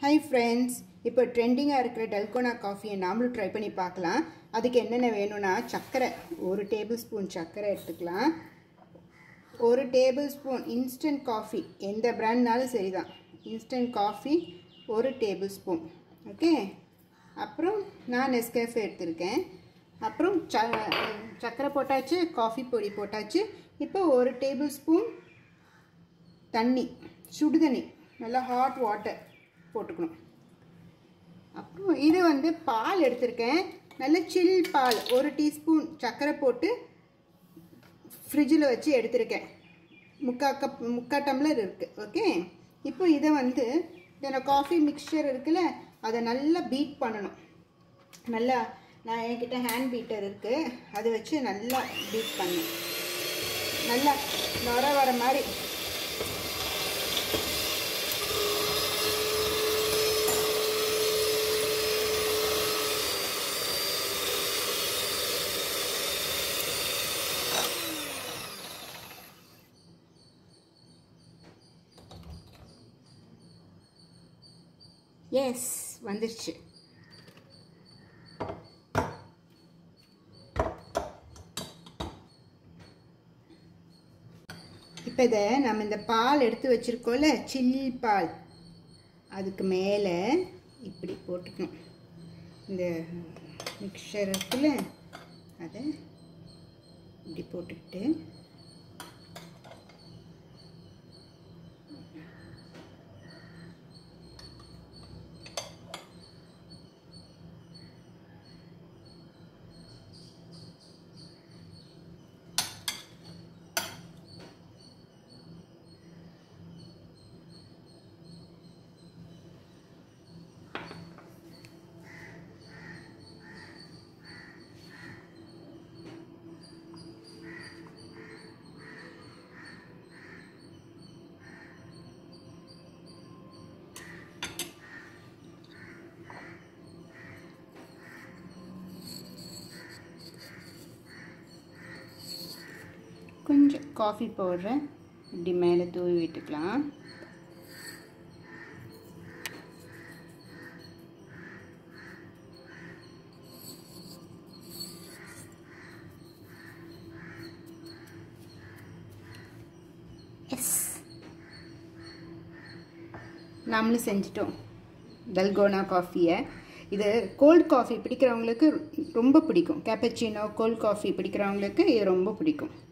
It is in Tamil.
ஹாய் ஃப்ரெண்ட்ஸ் இப்போ ட்ரெண்டிங்காக இருக்கிற டல்கோனா காஃபியை நாமளும் ட்ரை பண்ணி பார்க்கலாம் அதுக்கு என்னென்ன வேணும்னா சர்க்கரை ஒரு டேபிள் ஸ்பூன் சர்க்கரை எடுத்துக்கலாம் ஒரு டேபிள் ஸ்பூன் இன்ஸ்டன்ட் காஃபி எந்த பிராண்ட்னாலும் சரி தான் இன்ஸ்டன்ட் காஃபி ஒரு டேபிள் ஸ்பூன் ஓகே அப்புறம் நான் நெஸ்கேஃபே எடுத்திருக்கேன் அப்புறம் ச சர்க்கரை போட்டாச்சு காஃபி பொடி போட்டாச்சு இப்போ ஒரு டேபிள் ஸ்பூன் தண்ணி சுடு தண்ணி நல்லா ஹாட் வாட்டர் போட்டுக்கணும் அப்புறம் இது வந்து பால் எடுத்திருக்கேன் நல்ல சில் பால் ஒரு டீஸ்பூன் சர்க்கரை போட்டு ஃப்ரிட்ஜில் வச்சு எடுத்திருக்கேன் முக்கா கப் முக்கா டம்ளர் இருக்குது ஓகே இப்போ இதை வந்து இந்த காஃபி மிக்சர் இருக்குல்ல அதை நல்லா பீட் பண்ணணும் நல்லா நான் என்கிட்ட ஹேண்ட் பீட்டர் இருக்குது அதை வச்சு நல்லா பீட் பண்ணணும் நல்லா நுர வர மாதிரி எஸ் வந்துருச்சு இப்போ இதை நம்ம இந்த பால் எடுத்து வச்சுருக்கோம்ல சில்லி பால் அதுக்கு மேலே இப்படி போட்டுக்கணும் இந்த மிக்சர் இருக்குல்ல அதை இப்படி போட்டுக்கிட்டு கொஞ்சம் காஃபி பவுடரை இப்படி மேலே தூவி விட்டுக்கலாம் எஸ் நாமளும் செஞ்சிட்டோம் டல்கோனா காஃபியை இது கோல்ட் காஃபி பிடிக்கிறவங்களுக்கு ரொம்ப பிடிக்கும் கேப்பச்சினோ கோல்ட் காஃபி பிடிக்கிறவங்களுக்கு இது ரொம்ப பிடிக்கும்